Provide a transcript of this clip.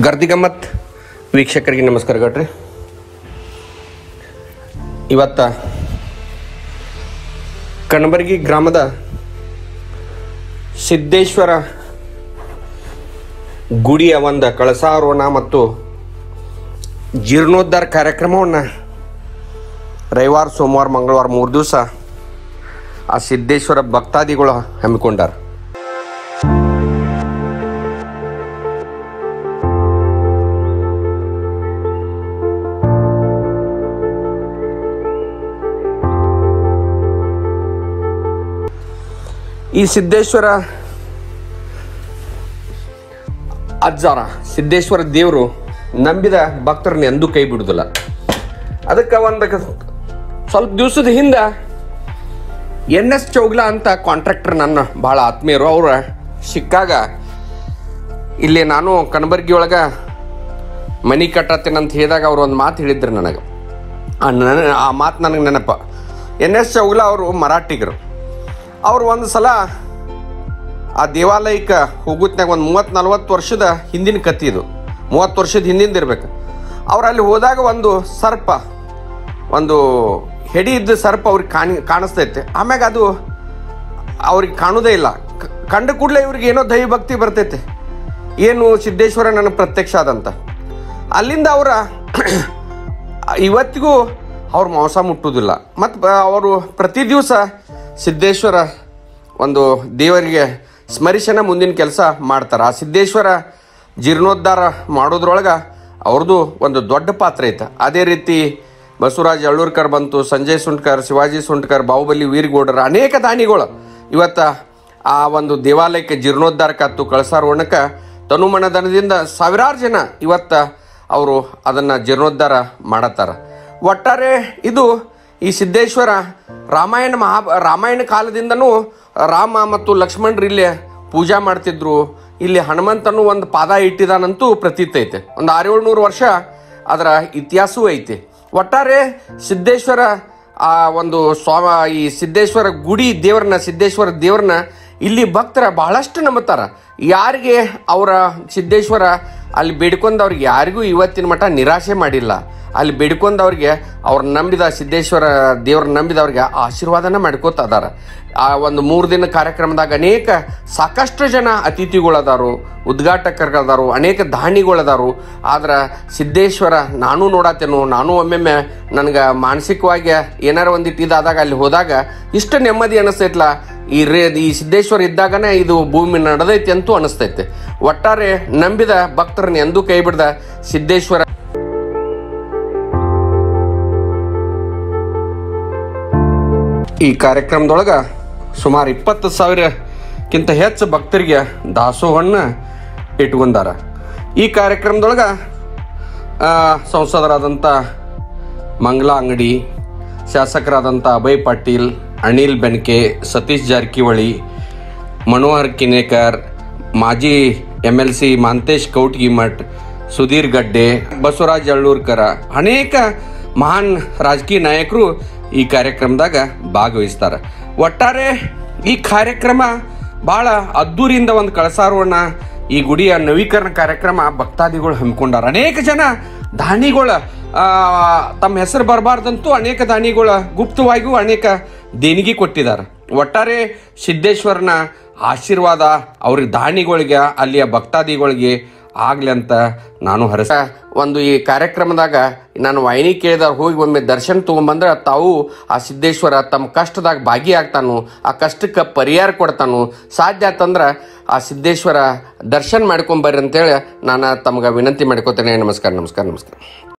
ಗರ್ದಿಗಮ್ಮತ್ ವೀಕ್ಷಕರಿಗೆ ನಮಸ್ಕಾರ ಗಟ್ರಿ ಇವತ್ತ ಕಣಬರ್ಗಿ ಗ್ರಾಮದ ಸಿದ್ದೇಶ್ವರ ಗುಡಿಯ ಒಂದು ಕಳಸಾರೋಹಣ ಮತ್ತು ಜೀರ್ಣೋದ್ಧಾರ ಕಾರ್ಯಕ್ರಮವನ್ನು ರವಿವಾರ ಸೋಮವಾರ ಮಂಗಳವಾರ ಮೂರು ದಿವಸ ಆ ಸಿದ್ದೇಶ್ವರ ಭಕ್ತಾದಿಗಳು ಹಮ್ಮಿಕೊಂಡಾರ ಈ ಸಿದ್ದೇಶ್ವರ ಅಜ್ಜಾರ ಸಿದ್ದೇಶ್ವರ ದೇವರು ನಂಬಿದ ಭಕ್ತರನ್ನ ಎಂದೂ ಕೈ ಬಿಡುದಿಲ್ಲ ಅದಕ್ಕೆ ಒಂದು ಕ- ಸ್ವಲ್ಪ ದಿವಸದ ಹಿಂದೆ ಎನ್ ಎಸ್ ಚೌಗ್ಲಾ ಅಂತ ಕಾಂಟ್ರಾಕ್ಟರ್ ನನ್ನ ಭಾಳ ಆತ್ಮೀಯರು ಅವ್ರ ಸಿಕ್ಕಾಗ ಇಲ್ಲಿ ನಾನು ಕಣಬರ್ಗಿ ಒಳಗೆ ಮನಿ ಕಟ್ಟತ್ತೇನಂತ ಹೇಳಿದಾಗ ಅವ್ರು ಒಂದು ಮಾತು ಹೇಳಿದ್ರು ನನಗೆ ಆ ನನ ಆ ಮಾತು ನನಗೆ ನೆನಪ ಎನ್ ಎಸ್ ಚೌಗ್ಲಾ ಅವರು ಮರಾಠಿಗರು ಅವ್ರು ಒಂದು ಸಲ ಆ ದೇವಾಲಯಕ್ಕೆ ಹೋಗುತ್ನಾಗ ಒಂದು ಮೂವತ್ತು ನಲ್ವತ್ತು ವರ್ಷದ ಹಿಂದಿನ ಕತ್ತಿ ಇದು ಮೂವತ್ತು ವರ್ಷದ ಹಿಂದಿಂದ ಇರ್ಬೇಕು ಅವ್ರು ಅಲ್ಲಿ ಹೋದಾಗ ಒಂದು ಸರ್ಪ ಒಂದು ಹೆಡಿ ಇದ್ದ ಸರ್ಪ ಅವ್ರಿಗೆ ಕಾಣಿ ಕಾಣಿಸ್ತೈತೆ ಆಮ್ಯಾಗ ಅದು ಅವ್ರಿಗೆ ಕಾಣೋದೇ ಇಲ್ಲ ಕ- ಕಂಡ ಕೂಡಲೇ ಇವ್ರಿಗೆ ಏನೋ ದೈವ ಭಕ್ತಿ ಬರ್ತೈತೆ ಏನು ಸಿದ್ದೇಶ್ವರ ನನಗೆ ಪ್ರತ್ಯಕ್ಷ ಆದಂತ ಅಲ್ಲಿಂದ ಅವರ ಇವತ್ತಿಗೂ ಅವ್ರು ಮಾಂಸ ಮುಟ್ಟುವುದಿಲ್ಲ ಮತ್ತು ಅವರು ಪ್ರತಿ ದಿವಸ ಸಿದ್ದೇಶ್ವರ ಒಂದು ದೇವರಿಗೆ ಸ್ಮರಿಸನ ಮುಂದಿನ ಕೆಲಸ ಮಾಡ್ತಾರೆ ಆ ಸಿದ್ದೇಶ್ವರ ಜೀರ್ಣೋದ್ಧಾರ ಮಾಡೋದ್ರೊಳಗೆ ಅವ್ರದ್ದು ಒಂದು ದೊಡ್ಡ ಪಾತ್ರ ಐತೆ ಅದೇ ರೀತಿ ಬಸವರಾಜ್ ಅಳ್ಳೂರ್ಕರ್ ಬಂತು ಸಂಜಯ್ ಸುಂಟ್ಕರ್ ಶಿವಾಜಿ ಸುಂಟ್ಕರ್ ಬಾಹುಬಲಿ ವೀರಗೌಡರ ಅನೇಕ ದಾನಿಗಳು ಇವತ್ತ ಆ ಒಂದು ದೇವಾಲಯಕ್ಕೆ ಜೀರ್ಣೋದ್ಧಾರಕ್ಕತ್ತು ಕಳಸಾರೋಹಣಕ್ಕೆ ತನುಮನಧನದಿಂದ ಸಾವಿರಾರು ಜನ ಇವತ್ತ ಅವರು ಅದನ್ನು ಜೀರ್ಣೋದ್ಧಾರ ಮಾಡತ್ತಾರ ಒಟ್ಟಾರೆ ಇದು ಈ ಸಿದ್ದೇಶ್ವರ ರಾಮಾಯಣ ಮಹಾ ರಾಮಾಯಣ ಕಾಲದಿಂದನೂ ರಾಮ ಮತ್ತು ಲಕ್ಷ್ಮಣರು ಇಲ್ಲಿ ಪೂಜಾ ಮಾಡ್ತಿದ್ರು ಇಲ್ಲಿ ಹನುಮಂತನು ಒಂದು ಪಾದ ಇಟ್ಟಿದಾನಂತೂ ಪ್ರತೀತ ಐತೆ ಒಂದು ಆರೇಳ್ನೂರು ವರ್ಷ ಅದರ ಇತಿಹಾಸವೂ ಐತಿ ಒಟ್ಟಾರೆ ಸಿದ್ದೇಶ್ವರ ಆ ಒಂದು ಸ್ವಾಮ ಈ ಸಿದ್ದೇಶ್ವರ ಗುಡಿ ದೇವ್ರನ್ನ ಸಿದ್ದೇಶ್ವರ ದೇವ್ರನ್ನ ಇಲ್ಲಿ ಭಕ್ತರ ಬಹಳಷ್ಟು ನಂಬುತ್ತಾರ ಯಾರಿಗೆ ಅವರ ಸಿದ್ದೇಶ್ವರ ಅಲ್ಲಿ ಬೇಡ್ಕೊಂಡವ್ರಿಗೆ ಯಾರಿಗೂ ಇವತ್ತಿನ ಮಟ್ಟ ನಿರಾಶೆ ಮಾಡಿಲ್ಲ ಅಲ್ಲಿ ಬೇಡ್ಕೊಂಡವ್ರಿಗೆ ಅವ್ರು ನಂಬಿದ ಸಿದ್ದೇಶ್ವರ ದೇವ್ರ ನಂಬಿದವ್ರಿಗೆ ಆಶೀರ್ವಾದನ ಮಾಡ್ಕೋತ ಅದಾರ ಆ ಒಂದು ಮೂರು ದಿನ ಕಾರ್ಯಕ್ರಮದಾಗ ಅನೇಕ ಸಾಕಷ್ಟು ಜನ ಅತಿಥಿಗಳದಾರು ಉದ್ಘಾಟಕರುಗಳದಾರು ಅನೇಕ ದಾನಿಗಳದಾರು ಆದ್ರೆ ಸಿದ್ದೇಶ್ವರ ನಾನು ನೋಡತ್ತೇನು ನಾನು ಒಮ್ಮೆಮ್ಮೆ ನನಗೆ ಮಾನಸಿಕವಾಗಿ ಏನಾರ ಒಂದಿಟ್ಟು ಇದಾದಾಗ ಅಲ್ಲಿ ಹೋದಾಗ ಇಷ್ಟು ನೆಮ್ಮದಿ ಅನಿಸ್ತೈತ್ಲ ಈ ರೇ ಈ ಸಿದ್ದೇಶ್ವರ ಇದ್ದಾಗನೇ ಇದು ಭೂಮಿ ನಡೆದೈತಿ ಅಂತೂ ಅನಿಸ್ತೈತೆ ಒಟ್ಟಾರೆ ನಂಬಿದ ಭಕ್ತರನ್ನ ಎಂದೂ ಕೈ ಬಿಡ್ದ ಸಿದ್ದೇಶ್ವರ ಈ ಕಾರ್ಯಕ್ರಮದೊಳಗೆ ಸುಮಾರು ಇಪ್ಪತ್ತು ಸಾವಿರಕ್ಕಿಂತ ಹೆಚ್ಚು ಭಕ್ತರಿಗೆ ದಾಸೋಹನ್ನ ಇಟ್ಕೊಂಡಾರ ಈ ಕಾರ್ಯಕ್ರಮದೊಳಗೆ ಆ, ಸಂಸದರಾದಂಥ ಮಂಗಲಾ ಅಂಗಡಿ ಶಾಸಕರಾದಂಥ ಅಭಯ್ ಪಾಟೀಲ್ ಅನಿಲ್ ಬೆನ್ಕೆ ಸತೀಶ್ ಜಾರಕಿಹೊಳಿ ಮನೋಹರ್ ಕಿನೇಕರ್ ಮಾಜಿ M L C Mantesh Koutagimath Sudhir Gadde Basavaraj ಅಳ್ಳೂರ್ಕರ ಅನೇಕ ಮಹಾನ್ ರಾಜಕೀಯ ನಾಯಕರು ಈ ಕಾರ್ಯಕ್ರಮದಾಗ ಭಾಗವಹಿಸ್ತಾರೆ ಒಟ್ಟಾರೆ ಈ ಕಾರ್ಯಕ್ರಮ ಭಾಳ ಅದ್ದೂರಿಯಿಂದ ಒಂದು ಕಳಸಾರೋಹಣ ಈ ಗುಡಿಯ ನವೀಕರಣ ಕಾರ್ಯಕ್ರಮ ಭಕ್ತಾದಿಗಳು ಹಮ್ಮಿಕೊಂಡಾರ ಅನೇಕ ಜನ ದಾನಿಗಳ ಆ, ತಮ್ಮ ಹೆಸರು ಬರಬಾರ್ದಂತೂ ಅನೇಕ ದಾನಿಗಳ ಗುಪ್ತವಾಗಿಯೂ ಅನೇಕ ದೇಣಿಗೆ ಕೊಟ್ಟಿದ್ದಾರೆ ಒಟ್ಟಾರೆ ಸಿದ್ದೇಶ್ವರನ ಆಶೀರ್ವಾದ ಅವ್ರಿಗೆ ದಾನಿಗಳಿಗೆ ಅಲ್ಲಿಯ ಭಕ್ತಾದಿಗಳಿಗೆ ಆಗ್ಲಿ ಅಂತ ನಾನು ಹರಸ ಒಂದು ಈ ಕಾರ್ಯಕ್ರಮದಾಗ ನಾನು ವಾಹಿನಿ ಕೇಳಿದಾಗ ಹೋಗಿ ಒಮ್ಮೆ ದರ್ಶನ ತೊಗೊಂಬಂದ್ರೆ ತಾವು ಆ ಸಿದ್ದೇಶ್ವರ ತಮ್ಮ ಕಷ್ಟದಾಗ ಭಾಗಿಯಾಗ್ತಾನು ಆ ಕಷ್ಟಕ್ಕೆ ಪರಿಹಾರ ಕೊಡ್ತಾನು ಸಾಧ್ಯ ಆತಂದ್ರೆ ಆ ಸಿದ್ದೇಶ್ವರ ದರ್ಶನ ಮಾಡ್ಕೊಂಬರ್ರಿ ಅಂತೇಳಿ ನಾನು ತಮ್ಗೆ ವಿನಂತಿ ಮಾಡ್ಕೋತೇನೆ ನಮಸ್ಕಾರ ನಮಸ್ಕಾರ ನಮಸ್ಕಾರ